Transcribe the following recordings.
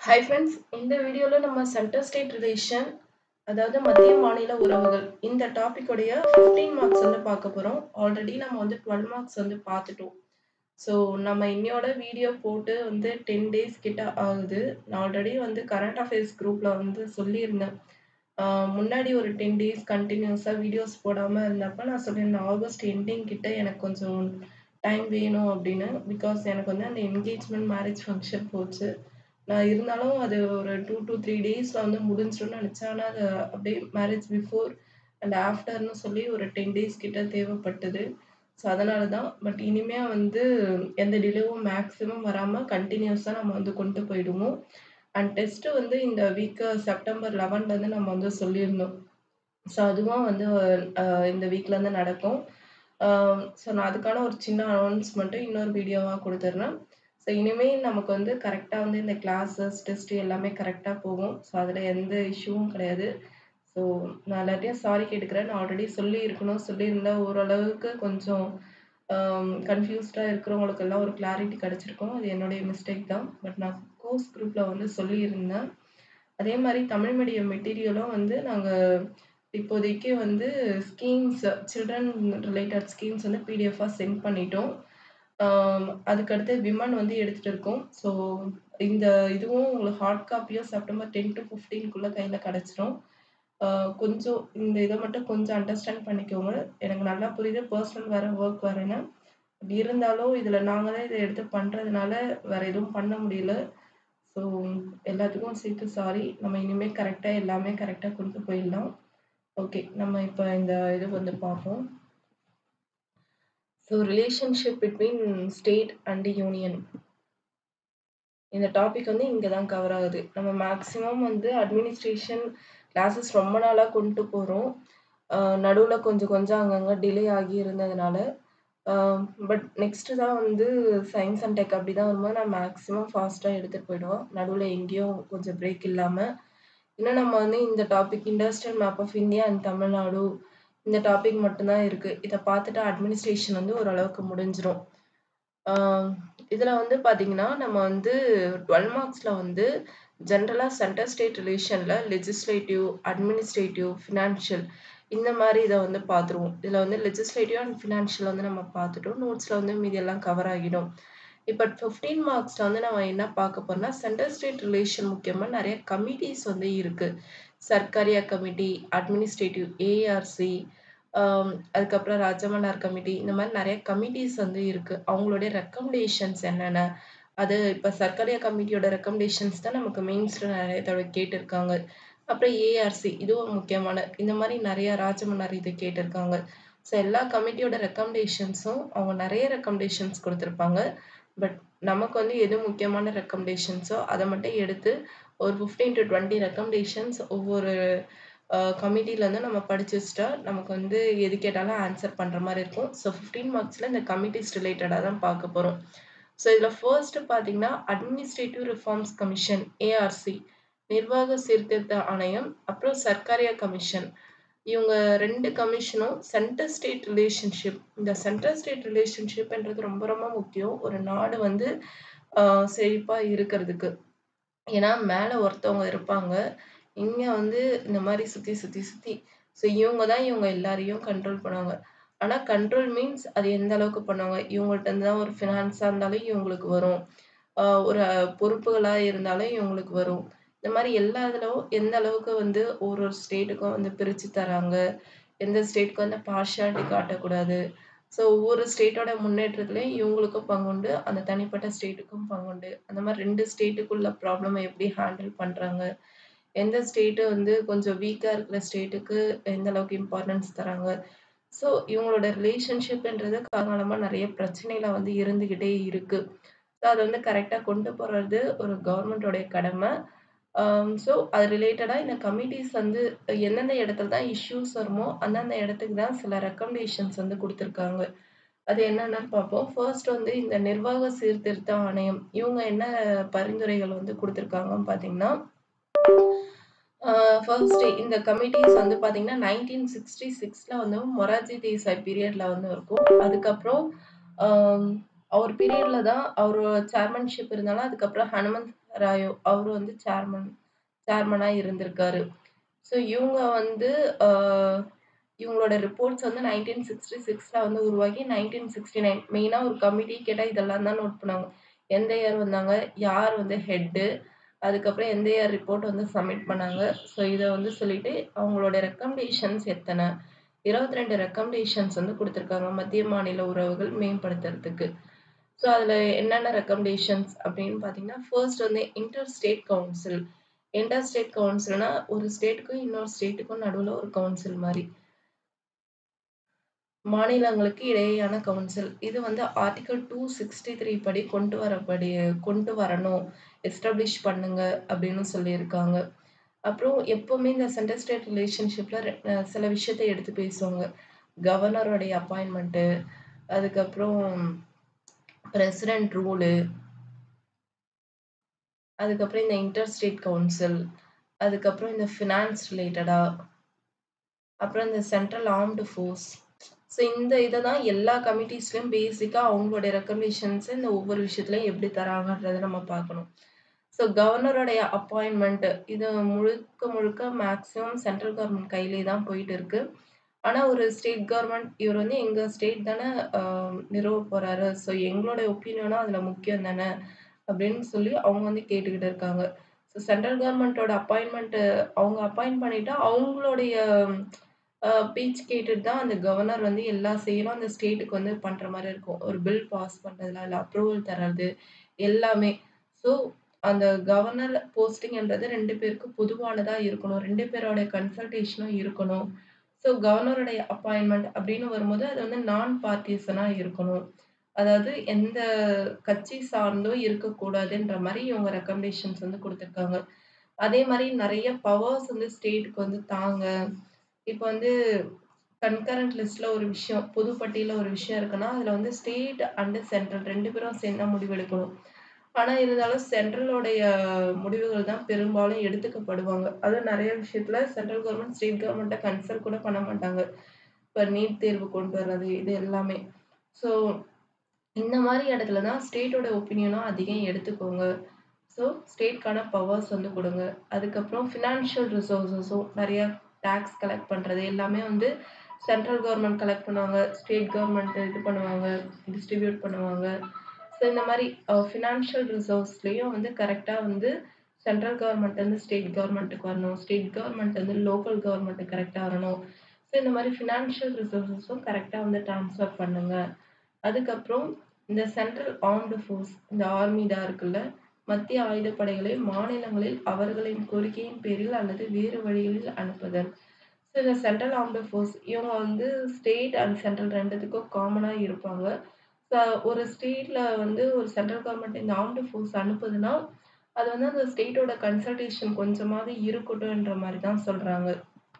Hi friends இந்த வீடியோவில் நம்ம சென்டர் ஸ்டேட் ரிலேஷன் அதாவது மத்திய மாநில உறவுகள் இந்த டாபிக்குடைய ஃபிஃப்டீன் மார்க்ஸ் வந்து பார்க்க போகிறோம் ஆல்ரெடி நம்ம வந்து டுவெல் மார்க்ஸ் வந்து பார்த்துட்டோம் ஸோ நம்ம இன்னையோட வீடியோ போட்டு வந்து டென் டேஸ் கிட்ட ஆகுது நான் ஆல்ரெடி வந்து கரண்ட் அஃபேர்ஸ் குரூப்பில் வந்து சொல்லியிருந்தேன் ஆஹ் முன்னாடி ஒரு டென் டேஸ் கண்டினியூஸாக வீடியோஸ் போடாமல் இருந்தப்ப நான் சொல்லியிருந்தேன் ஆகஸ்ட் எண்டிங் கிட்ட எனக்கு கொஞ்சம் டைம் வேணும் அப்படின்னு பிகாஸ் எனக்கு வந்து அந்த என்கேஜ்மெண்ட் மேரேஜ் ஃபங்க்ஷன் போச்சு நான் இருந்தாலும் அது ஒரு டூ டு த்ரீ டேஸில் வந்து முடிஞ்சிடும்னு நினச்சேன் ஆனால் அது அப்படியே மேரேஜ் பிஃபோர் அண்ட் ஆஃப்டர்னு சொல்லி ஒரு டென் டேஸ் கிட்ட தேவைப்பட்டது ஸோ அதனால தான் பட் இனிமேல் வந்து எந்த டிலேவும் மேக்ஸிமம் வராமல் கண்டினியூஸாக நம்ம வந்து கொண்டு போயிடுவோம் அண்ட் டெஸ்ட்டு வந்து இந்த வீக்கு செப்டம்பர் லெவன்லேருந்து நம்ம வந்து சொல்லியிருந்தோம் ஸோ அதுவும் வந்து அஹ், இந்த வீக்லேருந்து நடக்கும் ஸோ நான் அதுக்கான ஒரு சின்ன அனௌன்ஸ்மெண்ட்டும் இன்னொரு வீடியோவாக கொடுத்துட்றேன் ஸோ இனிமேல் நமக்கு வந்து கரெக்டாக வந்து இந்த கிளாஸஸ் டெஸ்ட் எல்லாமே கரெக்டாக போகும் ஸோ அதில் எந்த இஷ்யூவும் கிடையாது ஸோ நான் எல்லாத்தையும் சாரி கேட்டுக்கிறேன் நான் ஆல்ரெடி சொல்லி இருக்கணும் சொல்லியிருந்தேன் ஓரளவுக்கு கொஞ்சம் கன்ஃபியூஸ்டாக இருக்கிறவங்களுக்கு எல்லாம் ஒரு கிளாரிட்டி கிடச்சிருக்கும் அது என்னுடைய மிஸ்டேக் தான் பட் நான் கோர்ஸ் குரூப்பில் வந்து சொல்லியிருந்தேன் அதே மாதிரி தமிழ் மீடியம் மெட்டீரியலும் வந்து நாங்கள் இப்போதைக்கு வந்து ஸ்கீம்ஸ் சில்ட்ரன் ரிலேட்டட் ஸ்கீம்ஸ் வந்து பிடிஎஃபாக சென்ட் பண்ணிட்டோம் ஆம், அதுக்கடுத்து விமன் வந்து எடுத்துகிட்டு இருக்கோம் ஸோ இந்த இதுவும் உங்களுக்கு ஹார்ட் காப்பியும் செப்டம்பர் டென் டு ஃபிஃப்டீன்குள்ளே கையில் கிடச்சிரும் ஆஹ் கொஞ்சம் இந்த இதை மட்டும் கொஞ்சம் அண்டர்ஸ்டாண்ட் பண்ணிக்கோங்க எனக்கு நல்லா புரியுது பர்சனல் வேறு ஒர்க் வேறுன்னு பட் இருந்தாலும் இதில் நாங்கள் தான் இதை எடுத்து பண்ணுறதுனால வேறு எதுவும் பண்ண முடியல ஸோ எல்லாத்துக்கும் சேர்த்து சாரி நம்ம இனிமேல் கரெக்டாக எல்லாமே கரெக்டாக கொண்டு போயிடலாம் ஓகே நம்ம இப்போ இந்த இது வந்து பார்ப்போம் so relationship between state and union இந்த டாபிக் வந்து இங்கே தான் கவர் ஆகுது நம்ம மேக்ஸிமம் வந்து அட்மினிஸ்ட்ரேஷன் கிளாஸஸ் ரொம்ப நாளாக கொண்டு போகிறோம் நடுவில் கொஞ்சம் கொஞ்சம் அங்கங்கே டிலே ஆகி இருந்ததுனால பட் நெக்ஸ்ட்டு தான் வந்து சயின்ஸ் அண்ட் டெக் அப்படி தான் வரும்போது நான் மேக்ஸிமம் ஃபாஸ்ட்டாக எடுத்துகிட்டு போயிடுவோம் நடுவில் எங்கேயும் கொஞ்சம் பிரேக் இல்லாமல் இன்னும் நம்ம வந்து இந்த topic industrial map of India and Tamil Nadu இந்த டாபிக் மட்டும்தான் இருக்குது இதை பார்த்துட்டு அட்மினிஸ்ட்ரேஷன் வந்து ஓரளவுக்கு முடிஞ்சிரும் இதில் வந்து பார்த்தீங்கன்னா நம்ம வந்து டுவெல் மார்க்ஸில் வந்து ஜென்ரலாக சென்டர் ஸ்டேட் ரிலேஷனில் லெஜிஸ்லேட்டிவ் அட்மினிஸ்ட்ரேட்டிவ் ஃபினான்ஷியல் இந்த மாதிரி இதை வந்து பார்த்துருவோம் இதில் வந்து லெஜிஸ்லேட்டிவ் அண்ட் ஃபினான்ஷியல் வந்து நம்ம பார்த்துட்டோம் நோட்ஸில் வந்து மீதி எல்லாம் கவர் ஆகிடும் இப்போ ஃபிஃப்டீன் மார்க்ஸில் வந்து நம்ம என்ன பார்க்க போறோம்னா சென்டர் ஸ்டேட் ரிலேஷன் முக்கியமாக நிறைய கமிட்டிஸ் வந்து இருக்குது சர்க்காரியா கமிட்டி அட்மினிஸ்ட்ரேட்டிவ் ஏஆர்சி அதுக்கப்புறம் ராஜமன்னார் கமிட்டி இந்த மாதிரி நிறைய கமிட்டிஸ் வந்து இருக்குது அவங்களுடைய ரெக்கமெண்டேஷன்ஸ் என்னென்ன அது இப்போ சர்க்காரியா கமிட்டியோட ரெக்கமெண்டேஷன்ஸ் தான் நமக்கு மெயின்ஸில் நிறைய தடவை கேட்டிருக்காங்க அப்புறம் ஏஆர்சி இதுவும் முக்கியமான இந்த மாதிரி நிறைய ராஜமன்னார் இது கேட்டிருக்காங்க ஸோ எல்லா கமிட்டியோட ரெக்கமெண்டேஷன்ஸும் அவங்க நிறைய ரெக்கமெண்டேஷன்ஸ் கொடுத்துருப்பாங்க பட் நமக்கு வந்து எது முக்கியமான ரெக்கமெண்டேஷன்ஸோ அதை மட்டும் எடுத்து ஒரு ஃபிஃப்டீன் டு டுவெண்ட்டி ரெக்கமெண்டேஷன்ஸ் ஒவ்வொரு கமிட்டிலேருந்து நம்ம படிச்சு வச்சுட்டா நமக்கு வந்து எது கேட்டாலும் ஆன்சர் பண்ணுற மாதிரி இருக்கும் ஸோ ஃபிஃப்டீன் மார்க்ஸில் இந்த கமிட்டிஸ் ரிலேட்டடாக தான் பார்க்க போகிறோம் ஸோ இதில் ஃபர்ஸ்ட் பார்த்தீங்கன்னா அட்மினிஸ்ட்ரேட்டிவ் ரிஃபார்ம்ஸ் கமிஷன் ஏஆர்சி நிர்வாக சீர்திருத்த ஆணையம் அப்புறம் சர்க்காரியா கமிஷன் இவங்க ரெண்டு கமிஷனும் சென்டர் ஸ்டேட் ரிலேஷன்ஷிப் இந்த சென்டர் ஸ்டேட் ரிலேஷன்ஷிப்ன்றது ரொம்ப ரொம்ப முக்கியம் ஒரு நாடு வந்து செழிப்பாக இருக்கிறதுக்கு ஏன்னா மேலே ஒருத்தவங்க இருப்பாங்க இங்கே வந்து இந்த மாதிரி சுற்றி சுற்றி சுற்றி ஸோ இவங்க தான் இவங்க எல்லாரையும் கண்ட்ரோல் பண்ணுவாங்க ஆனால் கண்ட்ரோல் மீன்ஸ் அது எந்த அளவுக்கு பண்ணுவாங்க இவங்கள்ட்ட இருந்து தான் ஒரு ஃபினான்ஸாக இருந்தாலும் இவங்களுக்கு வரும் ஆஹ் ஒரு பொறுப்புகளாக இருந்தாலும் இவங்களுக்கு வரும் இந்த மாதிரி எல்லா இதுலும் எந்த அளவுக்கு வந்து ஒரு ஒரு ஸ்டேட்டுக்கும் வந்து பிரித்து தராங்க எந்த ஸ்டேட்டுக்கும் வந்து பார்ஷியாலிட்டி காட்டக்கூடாது ஸோ ஒவ்வொரு ஸ்டேட்டோட முன்னேற்றத்துலையும் இவங்களுக்கும் பங்குண்டு அந்த தனிப்பட்ட ஸ்டேட்டுக்கும் பங்குண்டு அந்த மாதிரி ரெண்டு ஸ்டேட்டுக்குள்ள ப்ராப்ளமை எப்படி ஹேண்டில் பண்ணுறாங்க எந்த ஸ்டேட்டு வந்து கொஞ்சம் வீக்காக இருக்கிற ஸ்டேட்டுக்கு எந்த அளவுக்கு இம்பார்ட்டன்ஸ் தராங்க ஸோ இவங்களோட ரிலேஷன்ஷிப்ன்றது காலகாலமாக நிறைய பிரச்சனைகளை வந்து இருந்துக்கிட்டே இருக்கு ஸோ அதை வந்து கரெக்டாக கொண்டு போகிறது ஒரு கவர்மெண்ட்டோடைய கடமை ஸோ அது ரிலேட்டடாக இந்த கமிட்டிஸ் வந்து எந்தெந்த இடத்துல தான் இஷ்யூஸ் வருமோ அந்தந்த இடத்துக்கு தான் சில ரெக்கமெண்டேஷன்ஸ் வந்து கொடுத்துருக்காங்க அது என்னென்னு பார்ப்போம் ஃபர்ஸ்ட் வந்து இந்த நிர்வாக சீர்திருத்த ஆணையம் இவங்க என்ன பரிந்துரைகள் வந்து கொடுத்துருக்காங்கன்னு பார்த்தீங்கன்னா ஃபர்ஸ்ட் இந்த கமிட்டிஸ் வந்து பார்த்தீங்கன்னா நைன்டீன் சிக்ஸ்டி சிக்ஸில் வந்து மொரார்ஜி தேசாய் பீரியடில் வந்து இருக்கும் அதுக்கப்புறம் ஆம், அவர் பீரியடில் தான் அவர் சேர்மன்ஷிப் இருந்தாலும் அதுக்கப்புறம் ஹனுமந்த் ராயோ அவரு வந்து சேர்மன் சேர்மனா இருந்திருக்காரு. ஸோ இவங்க வந்து அ இவங்களோட ரிப்போர்ட்ஸ் வந்து 1966ல வந்து உருவாகி 1969 மெயினா ஒரு கமிட்டி கேட்டா இதெல்லாம் தான் நோட் பண்ணுவாங்க. எந்த இயர் வந்தாங்க? யார் வந்து ஹெட்டு? அதுக்கப்புறம் எந்த இயர் ரிப்போர்ட் வந்து சப்மிட் பண்ணாங்க? ஸோ இத வந்து சொல்லிட்டு அவங்களோட ரெக்கமெண்டேஷன்ஸ் எத்தன? 22 ரெக்கமெண்டேஷன்ஸ் வந்து குடுத்திருக்காங்க. மத்திய மாநில உறவுகள் மேம்படுத்துறதுக்கு. ஸோ அதுல என்னென்ன ரெக்கமெண்டேஷன்ஸ் அப்படின்னு பார்த்தீங்கன்னா, ஃபர்ஸ்ட் வந்து interstate council. Interstate கவுன்சில்னா ஒரு ஸ்டேட்டுக்கும் இன்னொரு ஸ்டேட்டுக்கும் நடுவுல ஒரு கவுன்சில் மாரி. மாநிலங்களுக்கு இடையேயான கவுன்சில். இது வந்து ஆர்டிக்கிள் 263 படி கொண்டு வரப்படி கொண்டு வரணும். எஸ்டாப்ளிஷ் பண்ணுங்க அப்படின்னு சொல்லியிருக்காங்க. அப்புறம் எப்பவுமே இந்த சென்டர் ஸ்டேட் ரிலேஷன்ஷிப்ல ரெ அ சில விஷயத்த எடுத்து பேசுவாங்க. கவர்னருடைய அப்பாயின்ட்மென்ட்டு, அதுக்கப்புறம் பிரசிடென்ட் ரூலு. அதுக்கப்புறம் இந்த இன்டர் ஸ்டேட் கவுன்சில். அதுக்கப்புறம் இந்த ஃபினான்ஸ் ரிலேட்டடா. அப்புறம் இந்த சென்ட்ரல் ஆர்ம்டு ஃபோர்ஸ். ஸோ இந்த இத தான் எல்லா கமிட்டீஸ்லயும் பேசிக்கா அவங்களுடைய ரெக்கமெண்டேஷன்ஸ இந்த ஒவ்வொரு விஷயத்துலயும் எப்படி தராங்கன்றத நம்ம பார்க்கணும். ஸோ கவர்னருடைய அப்பாயின்ட்மென்ட் இது முழுக்க முழுக்க மேக்ஸிமம் சென்ட்ரல் கவர்ன்மெண்ட் கையிலே தான் போயிட்டு இருக்கு. ஆனா ஒரு ஸ்டேட் கவர்ன்மெண்ட் இவர் வந்து எங்க ஸ்டேட் தானே அ நிறுவ போறாரு. ஸோ எங்களோட ஒப்பீனியனும் அதுல முக்கியம் தானே அப்படின்னு சொல்லி அவங்க வந்து கேட்டுக்கிட்டு இருக்காங்க. ஸோ சென்ட்ரல் கவர்ன்மெண்ட்டோட அப்பாயின்ட்மென்ட் அவங்க அப்பாயிண்ட் பண்ணிட்டா அவங்களுடைய அ பேச்சு கேட்டுட்டு தான் அந்த கவர்னர் வந்து எல்லாம் செய்யணும். அந்த ஸ்டேட்டுக்கு வந்து பண்ற மாரி இருக்கும். ஒரு பில் பாஸ் பண்றதுல, இல்ல அப்ரூவல் தர்றது எல்லாமே. ஸோ அந்த கவர்னர் போஸ்டிங்ன்றது 2 பேருக்கும் பொதுவானதா இருக்கணும். 2 பேரோட கன்சல்டேஷனும் இருக்கணும். ஸோ கவர்னருடைய அப்பாயின்ட்மென்ட் அப்படின்னு வரும்போது அது வந்து நான் பார்ட்டிசனா இருக்கணும். அதாவது எந்த கட்சி சார்ந்தும் இருக்கக்கூடாதுன்ற மாரி இவங்க ரெக்கமெண்டேஷன்ஸ் வந்து குடுத்திருக்காங்க. அதே மாரி நெறைய பவர்ஸ் வந்து ஸ்டேட்க்கு வந்து தாங்க. இப்ப வந்து கன்கரண்ட் லிஸ்ட்ல ஒரு விஷயம், பொது பட்டியல்ல ஒரு விஷயம் இருக்குன்னா, அதுல வந்து ஸ்டேட் அண்ட் சென்ட்ரல் 2 பேரும் சேர்ந்து தான் முடிவெடுக்கணும். ஆனா இருந்தாலும் சென்ட்ரலோடைய முடிவுகள் தான் பெரும்பாலும் எடுத்துக்கப்படுவாங்க. அதுவும் நெறைய விஷயத்துல சென்ட்ரல் கவர்ன்மெண்ட், ஸ்டேட் கவர்ன்மெண்ட்ட கன்சல்ட் கூட பண்ண மாட்டாங்க. இப்ப நீட் தேர்வு கொண்டு வர்றது இது எல்லாமே. ஸோ இந்த மாரி இடத்துல தான் ஸ்டேட்டோட ஒப்பீனியனும் அதிகம் எடுத்துக்கோங்க. ஸோ ஸ்டேட்க்கான பவர்ஸ் வந்து குடுங்க. அதுக்கப்புறம் ஃபினான்ஷியல் ரிசோர்ஸஸும் நெறைய டாக்ஸ் கலெக்ட் பண்றது எல்லாமே வந்து சென்ட்ரல் கவர்ன்மெண்ட் கலெக்ட் பண்ணுவாங்க. ஸ்டேட் கவர்ன்மெண்ட் இது பண்ணுவாங்க, டிஸ்ட்ரிபியூட் பண்ணுவாங்க. ஸோ இந்த மாரி அ ஃபினான்ஷியல் ரிசோர்ஸ்லயும் வந்து கரெக்ட்டா வந்து சென்ட்ரல் கவர்ன்மெண்ட்லேருந்து ஸ்டேட் கவர்ன்மெண்ட்டுக்கு வரணும். ஸ்டேட் கவர்ன்மெண்ட்லேருந்து லோக்கல் கவர்ன்மெண்ட்டுக்கு கரெக்ட்டா வரணும். ஸோ இந்த மாரி ஃபினான்ஷியல் ரிசோர்ஸஸும் கரெக்ட்டா வந்து ட்ரான்ஸ்ஃபர் பண்ணுங்க. அதுக்கப்புறம் இந்த சென்ட்ரல் ஆர்ம்டு ஃபோர்ஸ் இந்த ஆர்மி தான் இருக்குல்ல, மத்திய ஆயுதப்படைகளை மாநிலங்களில் அவர்களின் கோரிக்கையின் பேரில் அல்லது வேறு வழிகளில் அனுப்புதல். ஸோ இந்த சென்ட்ரல் ஆர்ம்டு ஃபோர்ஸ் இவங்க வந்து ஸ்டேட் அண்ட் சென்ட்ரல் 2த்துக்கும் காமனா இருப்பாங்க. ஸோ ஒரு ஸ்டேட்ல வந்து ஒரு சென்ட்ரல் கவர்ன்மெண்ட் இந்த ஆர்ம்டு ஃபோர்ஸ் அனுப்புதுன்னா, அது வந்து அந்த ஸ்டேட்டோட கன்சல்டேஷன் கொஞ்சமாவது இருக்கட்டும்ன்ற மாரி தான் சொல்றாங்க.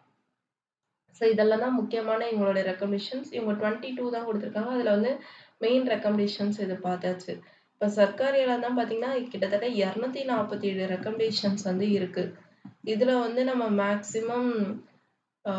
ஸோ இதெல்லாம் தான் முக்கியமான இவங்களோட ரெக்கமெண்டேஷன்ஸ். இவங்க 22 தான் குடுத்திருக்காங்க. அதுல வந்து மெயின் ரெக்கமெண்டேஷன்ஸ் இது பார்த்தாச்சு. இப்ப சர்க்காரியால தான் பார்த்தீங்கன்னா, கிட்டத்தட்ட 247 ரெக்கமெண்டேஷன்ஸ் வந்து இருக்கு. இதுல வந்து நம்ம மேக்ஸிமம் ஆ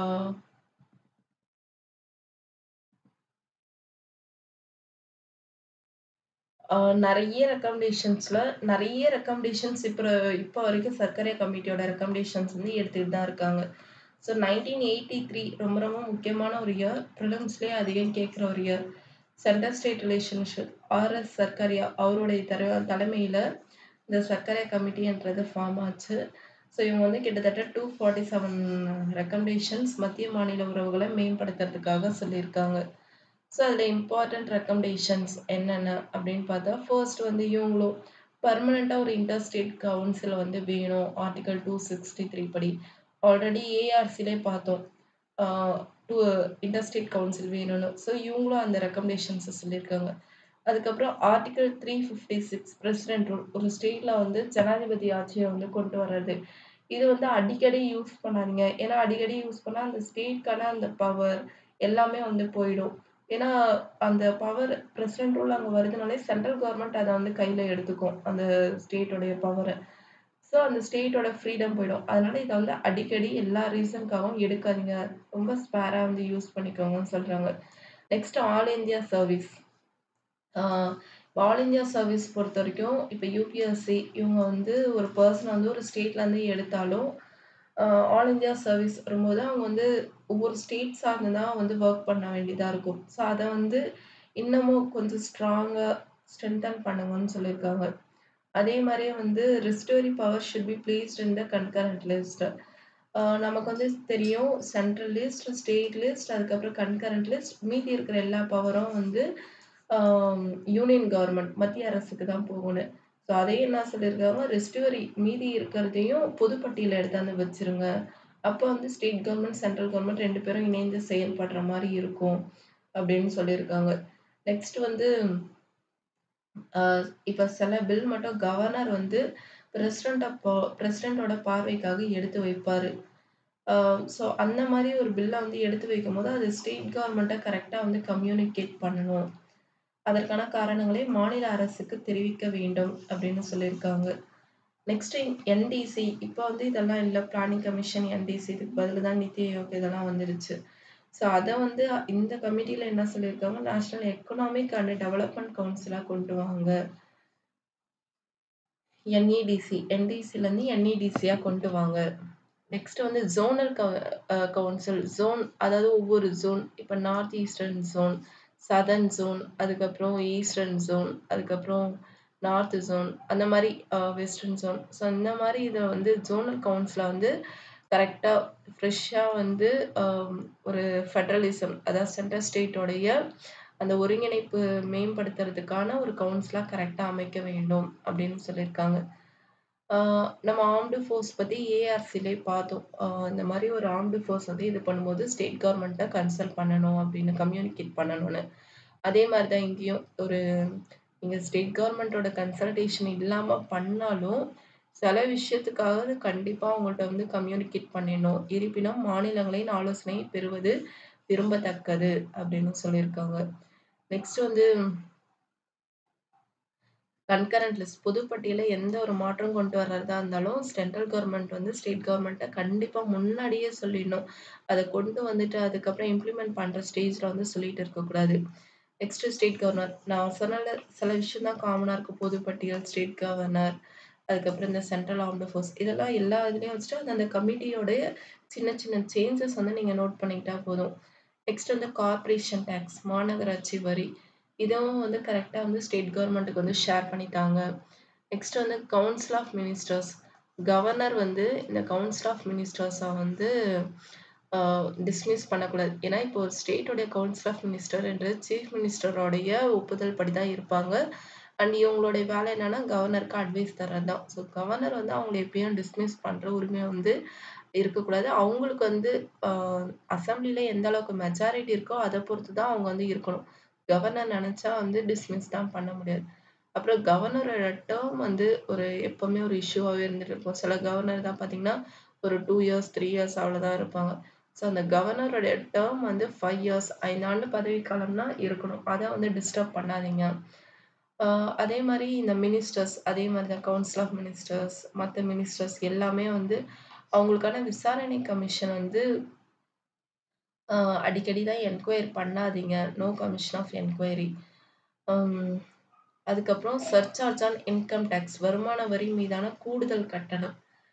ஆ நெறைய ரெக்கமெண்டேஷன்ஸ்ல நெறைய ரெக்கமெண்டேஷன்ஸ் இப்ப இப்ப வரைக்கும் சர்க்கரை கமிட்டியோட ரெக்கமெண்டேஷன்ஸ் வந்து எடுத்துட்டு தான் இருக்காங்க. ஸோ 1983 ரொம்ப ரொம்ப முக்கியமான ஒரு இயர். பிரிலிம்ஸ்லயே அதிகம் கேட்கிற ஒரு year. Centre state relationship R S. Sarkaria அவருடைய தர தலைமையில இந்த சர்க்கரை கமிட்டின்றது ஃபார்ம் ஆச்சு. ஸோ இவங்க வந்து கிட்டத்தட்ட 247 ரெக்கமெண்டேஷன்ஸ் மத்திய மாநில உறவுகள மேம்படுத்துறதுக்காக சொல்லியிருக்காங்க. ஸோ அதுல இம்பார்ட்டன்ட் ரெக்கமெண்டேஷன்ஸ் என்னென்ன அப்படின்னு பார்த்தா, ஃபர்ஸ்ட் வந்து இவங்களும் பெர்மனன்ட்டா ஒரு இன்டர் ஸ்டேட் கவுன்சில் வந்து வேணும். ஆர்டிக்கிள் 263 படி. ஆல்ரெடி ஏஆர்சிலே பார்த்தோம். ஆ டூ இன்டர் ஸ்டேட் கவுன்சில் வேணும்னு. ஸோ இவங்களும் அந்த ரெக்கமெண்டேஷன்ஸ சொல்லியிருக்காங்க. அதுக்கப்புறம் ஆர்டிக்கிள் 356 பிரசிடென்ட் ரூல். ஒரு ஸ்டேட்ல வந்து ஜனாதிபதி ஆட்சிய வந்து கொண்டு வர்றது. இது வந்து அடிக்கடி யூஸ் பண்ணாதீங்க. ஏன்னா அடிக்கடி யூஸ் பண்ணா அந்த ஸ்டேட்க்கான அந்த பவர் எல்லாமே வந்து போயிடும். ஏன்னா அந்த பவர் பிரசிடென்ட் ரூல் அங்க வருதுனாலே சென்ட்ரல் கவர்ன்மெண்ட் அத வந்து கையில எடுத்துக்கும். அந்த ஸ்டேட்டோடைய பவர. ஸோ அந்த ஸ்டேட்டோட ஃப்ரீடம் போயிடும். அதனால இத வந்து அடிக்கடி எல்லா ரீசன்க்காகவும் எடுக்காதீங்க. ரொம்ப ஸ்பேரா வந்து யூஸ் பண்ணிக்கோங்கன்னு சொல்றாங்க. Next all India service. ஆ ஆல் இந்தியா சர்வீஸ் பொறுத்த வரைக்கும் இப்போ யூபிஎஸ்சி இவங்க வந்து ஒரு பர்சன் வந்து ஒரு ஸ்டேட்லேருந்து எடுத்தாலும் ஆல் இந்தியா சர்வீஸ் வரும்போது அவங்க வந்து ஒவ்வொரு ஸ்டேட் சார்ந்து தான் வந்து ஒர்க் பண்ண வேண்டியதாக இருக்கும் ஸோ அதை வந்து இன்னமும் கொஞ்சம் ஸ்ட்ராங்காக ஸ்ட்ரென்தன் பண்ணுங்கன்னு சொல்லியிருக்காங்க அதே மாதிரியே வந்து residuary power should be placed in the concurrent list நமக்கு வந்து தெரியும் சென்ட்ரல் லிஸ்ட் ஸ்டேட் லிஸ்ட் அதுக்கப்புறம் கன்கரண்ட் லிஸ்ட் மீதி இருக்கிற எல்லா பவரும் வந்து யூனியன் கவர்மெண்ட் மத்திய அரசுக்கு தான் போகணும் ஸோ அதையும் என்ன சொல்லியிருக்காங்க ரெஸ்டோரி மீதி இருக்கிறதையும் பொதுப்பட்டியலில் எடுத்தாந்து வச்சிருங்க அப்போ வந்து ஸ்டேட் கவர்மெண்ட் சென்ட்ரல் கவர்மெண்ட் ரெண்டு பேரும் இணைந்து செயல்படுற மாதிரி இருக்கும் அப்படின்னு சொல்லியிருக்காங்க நெக்ஸ்ட் வந்து இப்போ சில பில் மட்டும் கவர்னர் வந்து பிரசிடென்ட் அப்போ பிரசிடென்ட்டோட பார்வைக்காக எடுத்து வைப்பார் ஸோ அந்த மாதிரி ஒரு பில்லை வந்து எடுத்து வைக்கும்போது அது ஸ்டேட் கவர்மெண்ட்டை கரெக்டாக வந்து கம்யூனிகேட் பண்ணணும் அதற்கான காரணங்களை மாநில அரசுக்கு தெரிவிக்க வேண்டும் அப்படின்னு சொல்லியிருக்காங்க நெக்ஸ்ட் என்டிசி இப்போ வந்து இதெல்லாம் இல்லை பிளானிங் கமிஷன் என்டிசி இதுக்கு பதில் தான் நித்தி ஆயோக் இதெல்லாம் வந்துருச்சு ஸோ அதை வந்து இந்த கமிட்டியில் என்ன சொல்லியிருக்காங்க நேஷனல் எக்கனாமிக் அண்ட் டெவலப்மெண்ட் கவுன்சிலாக கொண்டு வாங்க என்இடிசி என்டிசிலேருந்து என்இடிசியாக கொண்டு வாங்க நெக்ஸ்ட் வந்து ஜோனல் கவுன்சில் ஜோன் அதாவது ஒவ்வொரு ஜோன் இப்போ north eastern zone southern zone அதுக்கப்புறம் ஈஸ்டர்ன் ஜோன் அதுக்கப்புறம் நார்த் ஜோன் அந்த மாதிரி வெஸ்டர்ன் ஜோன் ஸோ இந்த மாதிரி இதை வந்து ஜோனல் கவுன்சிலை வந்து கரெக்டாக ஃப்ரெஷ்ஷாக வந்து ஒரு ஃபெட்ரலிசம் அதாவது சென்ட்ரல் ஸ்டேட்டோடைய அந்த ஒருங்கிணைப்பு மேம்படுத்துறதுக்கான ஒரு கவுன்சிலாக கரெக்டாக அமைக்க வேண்டும் அப்படின்னு சொல்லியிருக்காங்க நம்ம ஆர்ம்டு ஃபோர்ஸ் பற்றி ஏஆர்சிலே பார்த்தோம் இந்த மாதிரி ஒரு ஆர்ம்டு ஃபோர்ஸ் வந்து இது பண்ணும்போது ஸ்டேட் கவர்மெண்ட்டை கன்சல்ட் பண்ணணும் அப்படின்னு கம்யூனிகேட் பண்ணணும்னு அதே மாதிரி தான் இங்கேயும் ஒரு நீங்கள் ஸ்டேட் கவர்மெண்ட்டோட கன்சல்டேஷன் இல்லாமல் பண்ணாலும் சில விஷயத்துக்காக கண்டிப்பாக அவங்கள்ட்ட வந்து கம்யூனிகேட் பண்ணிடணும் இருப்பினும் மாநிலங்களின் ஆலோசனை பெறுவது விரும்பத்தக்கது அப்படின்னு சொல்லியிருக்காங்க நெக்ஸ்ட் வந்து கன்கரண்ட் லிஸ்ட் பொதுப்பட்டியலில் எந்த ஒரு மாற்றம் கொண்டு வர்றதா இருந்தாலும் சென்ட்ரல் கவர்மெண்ட் வந்து ஸ்டேட் கவர்மெண்ட்டை கண்டிப்பாக முன்னாடியே சொல்லிடணும் அதை கொண்டு வந்துட்டு அதுக்கப்புறம் இம்ப்ளிமெண்ட் பண்ணுற ஸ்டேஜில் வந்து சொல்லிட்டு இருக்கக்கூடாது நெக்ஸ்ட் ஸ்டேட் கவர்னர் நான் சொன்னால சில விஷயம் தான் காமனாக இருக்கும் பொதுப்பட்டியல் ஸ்டேட் கவர்னர் அதுக்கப்புறம் இந்த சென்ட்ரல் ஆர்ம்டு ஃபோர்ஸ் இதெல்லாம் எல்லா இதுலேயும் வச்சுட்டு அந்த அந்த கமிட்டியோடைய சின்ன சின்ன சேஞ்சஸ் வந்து நீங்கள் நோட் பண்ணிக்கிட்டா போதும் நெக்ஸ்ட் வந்து கார்பரேஷன் டேக்ஸ் மாநகராட்சி வரி இதுவும் வந்து கரெக்டாக வந்து ஸ்டேட் கவர்மெண்ட்டுக்கு வந்து ஷேர் பண்ணித்தாங்க நெக்ஸ்ட் வந்து கவுன்சில் ஆஃப் மினிஸ்டர்ஸ் கவர்னர் வந்து இந்த கவுன்சில் ஆஃப் மினிஸ்டர்ஸை வந்து டிஸ்மிஸ் பண்ணக்கூடாது ஏன்னா இப்போ ஒரு ஸ்டேட்டோடைய கவுன்சில் ஆஃப் மினிஸ்டர் என்று சீஃப் மினிஸ்டரோடைய ஒப்புதல் படி தான் இருப்பாங்க அண்ட் இவங்களுடைய வேலை என்னன்னா கவர்னருக்கு அட்வைஸ் தர்றது தான் ஸோ கவர்னர் வந்து அவங்கள எப்பயும் டிஸ்மிஸ் பண்ணுற உரிமை வந்து இருக்கக்கூடாது அவங்களுக்கு வந்து அசம்பிளில எந்த அளவுக்கு மெஜாரிட்டி இருக்கோ அதை பொறுத்து தான் அவங்க வந்து இருக்கணும் கவர்னர் நினைச்சா வந்து டிஸ்மிஸ் தான் பண்ண முடியாது அப்புறம் கவர்னரோட டேர்ம் வந்து ஒரு எப்பவுமே ஒரு இஷ்யூவாகவே இருந்துட்டு இருக்கும் சில கவர்னர் தான் பார்த்தீங்கன்னா ஒரு டூ இயர்ஸ் த்ரீ இயர்ஸ் அவ்வளோதான் இருப்பாங்க ஸோ அந்த கவர்னரோட டேர்ம் வந்து ஃபைவ் இயர்ஸ் ஐந்தாண்டு பதவி காலம்னா இருக்கணும் அதை வந்து டிஸ்டர்ப் பண்ணாதீங்க அதே மாதிரி இந்த மினிஸ்டர்ஸ் அதே மாதிரி தான் கவுன்சில் ஆஃப் மினிஸ்டர்ஸ் மற்ற மினிஸ்டர்ஸ் எல்லாமே வந்து அவங்களுக்கான விசாரணை கமிஷன் வந்து அடிக்கடி தான் என்கொயரி பண்ணாதீங்க நோ கமிஷன் ஆஃப் என்கொயரி அதுக்கப்புறம் சர்சார்ஜ் ஆன் இன்கம் டேக்ஸ் வருமான வரி மீதான கூடுதல் கட்டணம்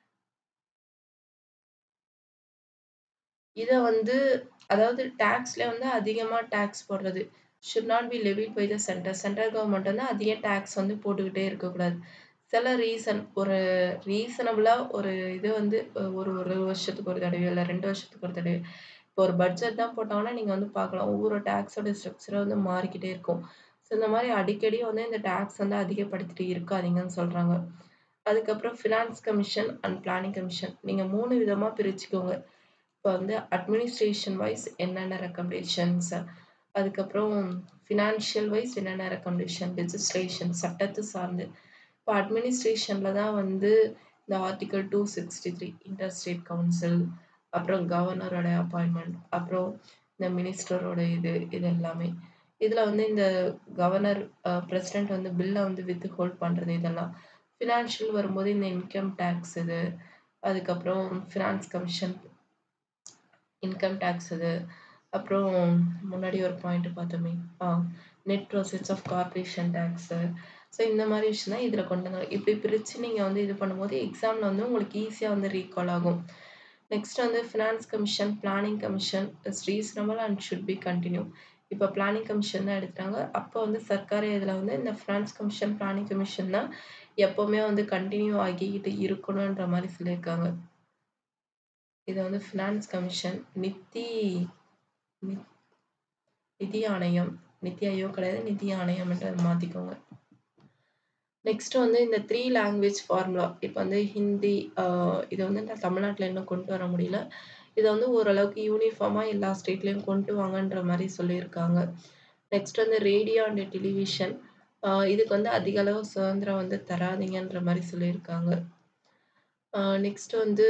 இதை வந்து அதாவது டேக்ஸ்ல வந்து அதிகமாக டேக்ஸ் போடுறது should not be levied by the centre central government வந்து அதிக டேக்ஸ் வந்து போட்டுக்கிட்டே இருக்கக்கூடாது சில ரீசன் ஒரு ரீசனபிளாக ஒரு இது வந்து ஒரு ஒரு வருஷத்துக்கு ஒரு தடவை இல்லை ரெண்டு வருஷத்துக்கு ஒரு தடவை இப்போ ஒரு பட்ஜெட் தான் போட்டாங்கன்னா நீங்கள் வந்து பார்க்கலாம் ஒவ்வொரு டேக்ஸோட ஸ்ட்ரக்சரை வந்து மாறிக்கிட்டே இருக்கும் ஸோ இந்த மாதிரி அடிக்கடி வந்து இந்த டேக்ஸ் வந்து அதிகப்படுத்திட்டு இருக்காதீங்கன்னு சொல்கிறாங்க அதுக்கப்புறம் finance commission and planning commission நீங்கள் மூணு விதமாக பிரிச்சுக்கோங்க இப்போ வந்து அட்மினிஸ்ட்ரேஷன் வைஸ் என்னென்ன ரெக்கமெண்டேஷன்ஸ் அதுக்கப்புறம் ஃபினான்ஷியல் வைஸ் என்னென்ன ரெக்கமெண்டேஷன் லெஜிஸ்லேஷன் சட்டத்தை சார்ந்து இப்போ அட்மினிஸ்ட்ரேஷனில் தான் வந்து இந்த article two sixty three interstate council அப்புறம் கவர்னரோட அப்பாயின்மெண்ட் அப்புறம் இந்த மினிஸ்டரோட இது இது எல்லாமே இதில் வந்து இந்த கவர்னர் பிரசிடென்ட் வந்து பில்லை வந்து வித் ஹோல்ட் பண்ணுறது இதெல்லாம் ஃபினான்ஷியல் வரும்போது இந்த இன்கம் டேக்ஸ் இது அதுக்கப்புறம் ஃபினான்ஸ் கமிஷன் இன்கம் டேக்ஸ் இது அப்புறம் முன்னாடி ஒரு பாயிண்ட் பார்த்தோமே ஆ net process of corporation tax so இந்த மாதிரி விஷயம் தான் இதில் கொண்டு வந்தாங்க இப்படி பிரித்து நீங்கள் வந்து இது பண்ணும்போது எக்ஸாமில் வந்து உங்களுக்கு ஈஸியாக வந்து ரீகால் ஆகும் நெக்ஸ்ட் வந்து finance commission planning commission is reasonable and should be continue இப்போ பிளானிங் கமிஷன் தான் எடுத்துட்டாங்க அப்போ வந்து சர்க்கார் இதில் வந்து இந்த ஃபினான்ஸ் கமிஷன் பிளானிங் கமிஷன் தான் எப்போவுமே வந்து கண்டினியூ ஆகிக்கிட்டு இருக்கணுன்ற மாதிரி சொல்லியிருக்காங்க இது வந்து ஃபினான்ஸ் கமிஷன் நித்தி நிதி ஆணையம் நித்தி ஆயோக் கிடையாது நிதி ஆணையம்ன்றதை மாற்றிக்கோங்க நெக்ஸ்ட் வந்து இந்த த்ரீ லாங்குவேஜ் ஃபார்முலா இப்போ வந்து ஹிந்தி இது வந்து இந்த தமிழ்நாட்டில் இன்னும் கொண்டு வர முடியல இதை வந்து ஓரளவுக்கு யூனிஃபார்மாக எல்லா ஸ்டேட்லேயும் கொண்டு வாங்கன்ற மாதிரி சொல்லியிருக்காங்க நெக்ஸ்ட் வந்து ரேடியோ அண்ட் டெலிவிஷன் இதுக்கு வந்து அதிக அளவு சுதந்திரம் வந்து தராதீங்கன்ற மாதிரி சொல்லியிருக்காங்க நெக்ஸ்ட் வந்து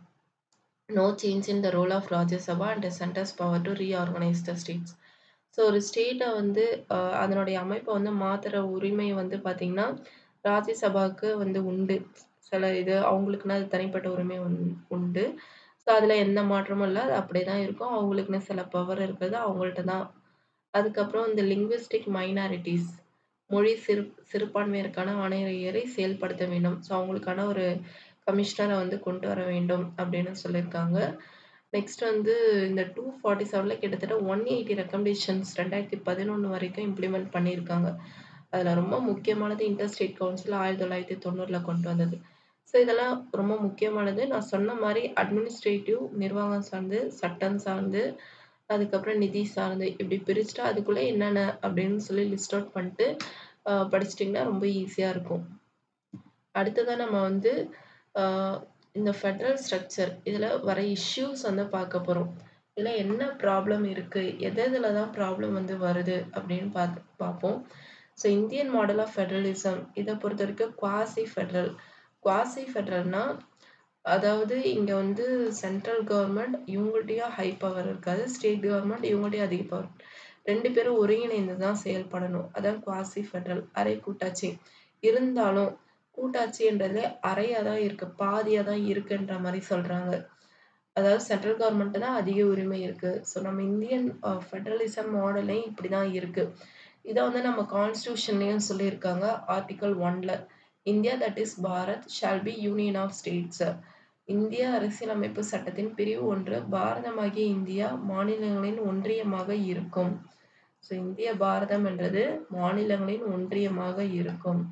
no change in the role of Rajya Sabha and centre's power to reorganise the states so ஒரு ஸ்டேட்டை வந்து அதனுடைய அமைப்பை வந்து மாற்றுற உரிமை வந்து பார்த்திங்கன்னா ராஜ்யசபாவுக்கு வந்து உண்டு சில இது அவங்களுக்குன்னா அது தனிப்பட்ட உரிமை உண்டு ஸோ அதில் எந்த மாற்றமும் இல்லை அது அப்படியே தான் இருக்கும் அவங்களுக்குன்னு சில பவர் இருக்கிறது அவங்கள்ட்ட தான் அதுக்கப்புறம் இந்த லிங்குவிஸ்டிக் மைனாரிட்டிஸ் மொழி சிறு சிறுபான்மையினருக்கான ஆணையரை செயல்படுத்த வேண்டும் ஸோ அவங்களுக்கான ஒரு கமிஷனரை வந்து கொண்டு வர வேண்டும் அப்படின்னு சொல்லியிருக்காங்க நெக்ஸ்ட் வந்து இந்த டூ ஃபார்ட்டி செவனில் கிட்டத்தட்ட ஒன் எயிட்டி ரெக்கமெண்டேஷன்ஸ் ரெண்டாயிரத்தி பதினொன்று வரைக்கும் இம்ப்ளிமெண்ட் பண்ணியிருக்காங்க அதில் ரொம்ப முக்கியமானது இன்டர் ஸ்டேட் கவுன்சில் ஆயிரத்தி தொள்ளாயிரத்தி தொண்ணூறில் கொண்டு வந்தது ஸோ இதெல்லாம் ரொம்ப முக்கியமானது நான் சொன்ன மாதிரி அட்மினிஸ்ட்ரேட்டிவ் நிர்வாகம் சார்ந்து சட்டம் சார்ந்து அதுக்கப்புறம் நிதி சார்ந்து இப்படி பிரிச்சுட்டு அதுக்குள்ளே என்னென்ன அப்படின்னு சொல்லி லிஸ்ட் அவுட் பண்ணிட்டு படிச்சிட்டிங்கன்னா ரொம்ப ஈஸியாக இருக்கும் அடுத்ததாக நம்ம வந்து இந்த ஃபெட்ரல் ஸ்ட்ரக்சர் இதில் வர இஷ்யூஸ் வந்து பார்க்க போகிறோம் இதில் என்ன ப்ராப்ளம் இருக்குது எது இதில் தான் ப்ராப்ளம் வந்து வருது அப்படின்னு பார்த்து பார்ப்போம் so Indian model of federalism இதை பொறுத்த வரைக்கும் குவாசி ஃபெட்ரல் குவாசி ஃபெட்ரல்னா அதாவது இங்கே வந்து சென்ட்ரல் கவர்மெண்ட் இவங்கள்ட்டையும் ஹை பவர் இருக்காது ஸ்டேட் கவர்மெண்ட் இவங்கள்ட்டையும் அதிக பவர் ரெண்டு பேரும் ஒருங்கிணைந்து தான் செயல்படணும் அதான் குவாசி ஃபெட்ரல் அரை கூட்டாட்சி இருந்தாலும் கூட்டாட்சின்றது அறையாக தான் இருக்குது பாதியாக தான் இருக்குன்ற மாதிரி சொல்கிறாங்க அதாவது சென்ட்ரல் கவர்மெண்ட்டு தான் அதிக உரிமை இருக்குது ஸோ நம்ம இந்தியன் ஃபெட்ரலிசம் மாடலே இப்படி தான் இருக்குது இதை வந்து நம்ம கான்ஸ்டியூஷன்லேயும் சொல்லியிருக்காங்க ஆர்டிக்கல் ஒன்ல India that is Bharat shall be union of states இந்திய அரசியலமைப்பு சட்டத்தின் பிரிவு ஒன்று பாரதமாகிய இந்தியா மாநிலங்களின் ஒன்றியமாக இருக்கும் ஸோ இந்திய பாரதம் என்றது மாநிலங்களின் ஒன்றியமாக இருக்கும்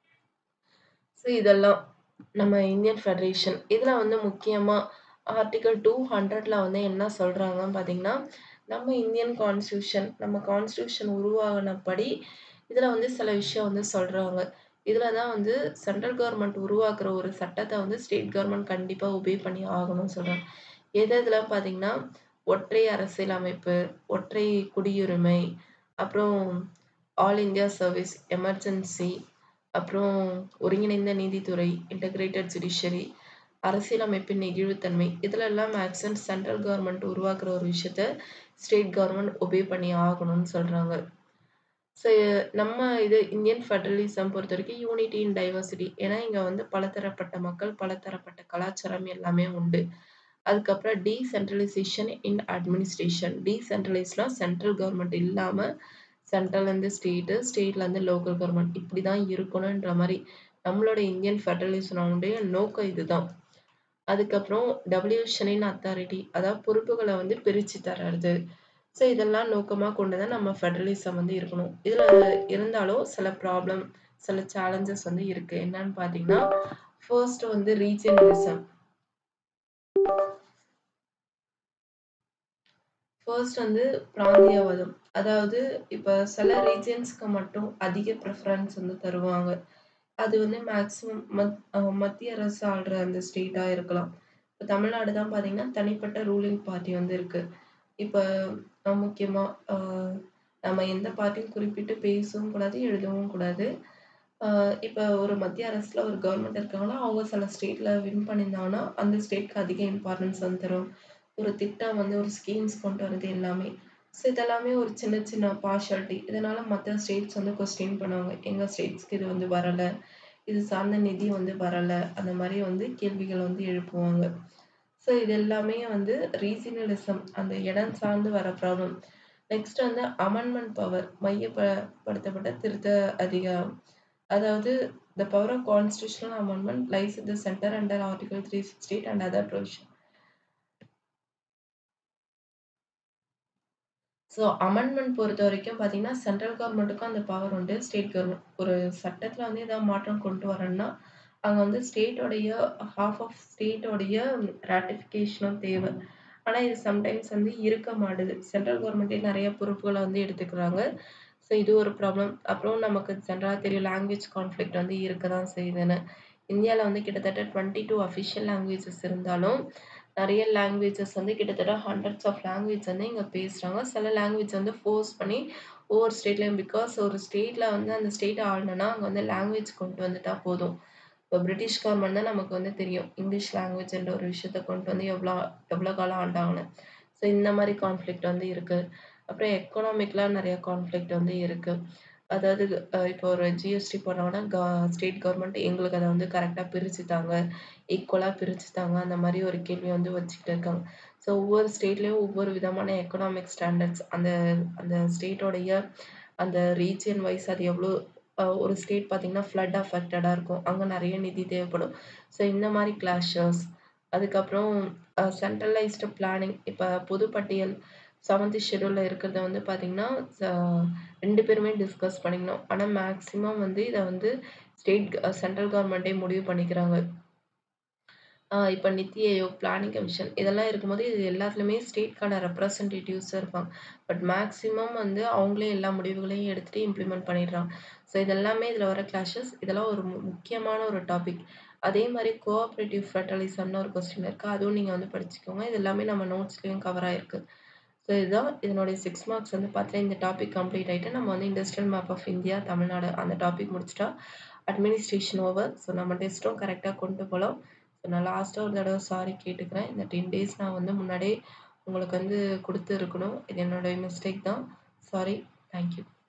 ஸோ இதெல்லாம் நம்ம இந்தியன் ஃபெடரேஷன் இதில் வந்து முக்கியமாக ஆர்டிகல் டூ ஹண்ட்ரட்ல வந்து என்ன சொல்கிறாங்கன்னு பார்த்தீங்கன்னா நம்ம இந்தியன் கான்ஸ்டியூஷன் நம்ம கான்ஸ்டியூஷன் உருவாகினபடி இதில் வந்து சில விஷயம் வந்து சொல்கிறாங்க இதில் தான் வந்து சென்ட்ரல் கவர்மெண்ட் உருவாக்குற ஒரு சட்டத்தை வந்து ஸ்டேட் கவர்மெண்ட் கண்டிப்பாக ஒபே பண்ணி ஆகணும்னு சொல்கிறாங்க எது இதெல்லாம் பார்த்தீங்கன்னா ஒற்றை அரசியலமைப்பு ஒற்றை குடியுரிமை அப்புறம் ஆல் இந்தியா சர்வீஸ் எமர்ஜென்சி அப்புறம் ஒருங்கிணைந்த நீதித்துறை இன்டகிரேட்டட் ஜுடிஷியரி அரசியலமைப்பின் நெகிழ்வுத்தன்மை இதில் எல்லாம் மேக்ஸிமம் சென்ட்ரல் கவர்மெண்ட் உருவாக்குற ஒரு விஷயத்த ஸ்டேட் கவர்மெண்ட் ஒபே பண்ணி ஆகணும்னு சொல்கிறாங்க ஸோ நம்ம இது இந்தியன் ஃபெடரலிசம் பொறுத்த வரைக்கும் யூனிட்டி இன் டைவர்சிட்டி ஏன்னா இங்கே வந்து பலதரப்பட்ட மக்கள் பலதரப்பட்ட கலாச்சாரம் எல்லாமே உண்டு அதுக்கப்புறம் டீசென்ட்ரலைசேஷன் இன் அட்மினிஸ்ட்ரேஷன் டீசென்ட்ரலைஸ்னா சென்ட்ரல் கவர்மெண்ட் இல்லாமல் சென்ட்ரல்லேருந்து ஸ்டேட்டு ஸ்டேட்லேருந்து லோக்கல் கவர்மெண்ட் இப்படி தான் இருக்கணுன்ற மாதிரி நம்மளோட இந்தியன் ஃபெடரலிசனுடைய நோக்கம் இதுதான் அதுக்கப்புறம் டபிள்யூஷனின் அத்தாரிட்டி அதாவது பொறுப்புகளை வந்து பிரித்து தர்றது ஸோ இதெல்லாம் நோக்கமாக கொண்டு தான் நம்ம ஃபெடரலிசம் வந்து இருக்கணும் இதில் இருந்தாலும் சில ப்ராப்ளம் சில சேலஞ்சஸ் வந்து இருக்குது என்னன்னு பார்த்தீங்கன்னா ஃபர்ஸ்ட் வந்து ரீஜனலிசம் ஃபர்ஸ்ட் வந்து பிராந்தியவாதம் அதாவது இப்போ சில ரீஜன்ஸ்க்கு மட்டும் அதிக ப்ரிஃபரன்ஸ் வந்து தருவாங்க அது வந்து மேக்ஸிமம் மத் மத்திய அரசு ஆள்ற அந்த ஸ்டேட்டாக இருக்கலாம் இப்போ தமிழ்நாடு தான் பார்த்தீங்கன்னா தனிப்பட்ட ரூலிங் பார்ட்டி வந்து இருக்குது இப்போ முக்கியமாக நம்ம எந்த பார்ட்டியும் குறிப்பிட்டு பேசவும் கூடாது எழுதவும் கூடாது இப்போ ஒரு மத்திய அரசில் ஒரு கவர்மெண்ட் இருக்காங்கன்னா அவங்க சில ஸ்டேட்டில் வின் பண்ணியிருந்தாங்கன்னா அந்த ஸ்டேட்க்கு அதிக இம்பார்ட்டன்ஸ் வந்து தரும் ஒரு திட்டம் வந்து ஒரு ஸ்கீம்ஸ் கொண்டு வரது எல்லாமே ஸோ இதெல்லாமே ஒரு சின்ன சின்ன பார்ஷாலிட்டி இதனால் மற்ற ஸ்டேட்ஸ் வந்து கொஸ்டின் பண்ணுவாங்க எங்கள் ஸ்டேட்ஸ்க்கு இது வந்து வரலை இது சார்ந்த நிதி வந்து வரலை அந்த மாதிரி வந்து கேள்விகள் வந்து எழுப்புவாங்க ஸோ இது எல்லாமே வந்து ரீஜனலிசம் அந்த இடம் சார்ந்து வர ப்ராப்ளம் நெக்ஸ்ட் வந்து அமெண்ட்மெண்ட் பவர் மையப்படுத்தப்பட்ட திருத்த அதிகாரம் அதாவது the power of constitutional amendment lies in the center under article 368 and other provision so amendment பொறுத்த வரைக்கும் பார்த்தீங்கன்னா சென்ட்ரல் கவர்மெண்ட்டுக்கும் அந்த பவர் உண்டு ஸ்டேட் கவர்மெண்ட் ஒரு சட்டத்தில் வந்து ஏதாவது மாற்றம் கொண்டு வரேன்னா அங்கே வந்து ஸ்டேட்டோடைய ஹாஃப் ஆஃப் ஸ்டேட்டோடைய ராட்டிஃபிகேஷனும் தேவை ஆனால் இது சம்டைம்ஸ் வந்து இருக்க மாட்டுது சென்ட்ரல் கவர்மெண்ட்டே நிறைய பொறுப்புகளை வந்து எடுத்துக்கிறாங்க ஸோ இது ஒரு ப்ராப்ளம் அப்புறம் நமக்கு ஜென்ரலாக தெரியும் லாங்குவேஜ் கான்ஃப்ளிக்ட் வந்து இருக்க தான் செய்யுதுன்னு இந்தியாவில் வந்து கிட்டத்தட்ட டுவெண்ட்டி டூ அஃபிஷியல் லாங்குவேஜஸ் இருந்தாலும் நிறைய லாங்குவேஜஸ் வந்து கிட்டத்தட்ட ஹண்ட்ரட்ஸ் ஆஃப் லாங்குவேஜ் வந்து இங்கே பேசுகிறாங்க சில லாங்குவேஜ் வந்து ஃபோர்ஸ் பண்ணி ஒவ்வொரு ஸ்டேட்லேயும் பிகாஸ் ஒரு ஸ்டேட்டில் வந்து அந்த ஸ்டேட்டை ஆளணுன்னா அங்கே வந்து லாங்குவேஜ் கொண்டு வந்துட்டா போதும் இப்போ பிரிட்டிஷ் கவர்மெண்ட் தான் நமக்கு வந்து தெரியும் இங்கிலீஷ் லாங்குவேஜ்ன்ற ஒரு விஷயத்த கொண்டு வந்து எவ்வளோ எவ்வளோ காலம் ஆண்டாங்கன்னு ஸோ இந்த மாதிரி கான்ஃப்ளிக்ட் வந்து இருக்குது அப்புறம் எக்கனாமிக்லாம் நிறைய கான்ஃப்ளிக்ட் வந்து இருக்குது அதாவது இப்போ ஒரு ஜிஎஸ்டி போடுறாங்கன்னா க ஸ்டேட் கவர்மெண்ட் எங்களுக்கு அதை வந்து கரெக்டாக பிரித்து தாங்க ஈக்குவலாக பிரித்து தாங்க அந்த மாதிரி ஒரு கேள்வி வந்து வச்சுக்கிட்டு இருக்காங்க ஸோ ஒவ்வொரு ஸ்டேட்லேயும் ஒவ்வொரு விதமான எக்கனாமிக் ஸ்டாண்டர்ட்ஸ் அந்த அந்த ஸ்டேட்டோடைய அந்த ரீஜியன் வைஸ் அது எவ்வளோ ஒரு ஸ்டேட் பார்த்திங்கன்னா ஃப்ளட் அஃபெக்டடாக இருக்கும் அங்கே நிறைய நிதி தேவைப்படும் ஸோ இந்த மாதிரி கிளாஷஸ் அதுக்கப்புறம் சென்ட்ரலைஸ்டு பிளானிங் இப்போ பொதுப்பட்டியல் செவன்த் ஷெடியூலில் இருக்கிறத வந்து பார்த்திங்கன்னா ரெண்டு பேருமே டிஸ்கஸ் பண்ணிக்கணும் ஆனால் மேக்ஸிமம் வந்து இதை வந்து ஸ்டேட் சென்ட்ரல் கவர்மெண்ட்டே முடிவு பண்ணிக்கிறாங்க இப்போ நித்தி ஆயோக் பிளானிங் கமிஷன் இதெல்லாம் இருக்கும்போது இது எல்லாத்துலேயுமே ஸ்டேட்கான ரெப்ரசன்டேட்டிவ்ஸாக இருப்பாங்க பட் மேக்ஸிமம் வந்து அவங்களே எல்லா முடிவுகளையும் எடுத்துகிட்டு இம்ப்ளிமெண்ட் பண்ணிடுறாங்க ஸோ இதெல்லாமே இதில் வர கிளாஷஸ் இதெல்லாம் ஒரு முக்கியமான ஒரு டாபிக் அதே மாதிரி கோஆப்ரேட்டிவ் ஃபெர்டலிசம்னு ஒரு கொஸ்டின் இருக்குது அதுவும் நீங்கள் வந்து படிச்சுக்கோங்க இது எல்லாமே நம்ம நோட்ஸ்லேயும் கவர் ஆகிருக்கு ஸோ இதுதான் இதனுடைய சிக்ஸ் மார்க்ஸ் வந்து பார்த்தீங்கன்னா இந்த டாபிக் கம்ப்ளீட் ஆகிட்டு நம்ம வந்து industrial map of India Tamil Nadu அந்த டாபிக் முடிச்சிட்டா அட்மினிஸ்ட்ரேஷன் ஓவர் ஸோ நம்ம டெஸ்ட்டும் கரெக்டாக கொண்டு போகலாம் ஸோ நான் லாஸ்ட்டாக ஒரு தடவை சாரி கேட்டுக்கிறேன் இந்த டென் டேஸ் நான் வந்து முன்னாடியே உங்களுக்கு வந்து கொடுத்து இருக்கணும் இது என்னுடைய மிஸ்டேக் தான் சாரி தேங்க்யூ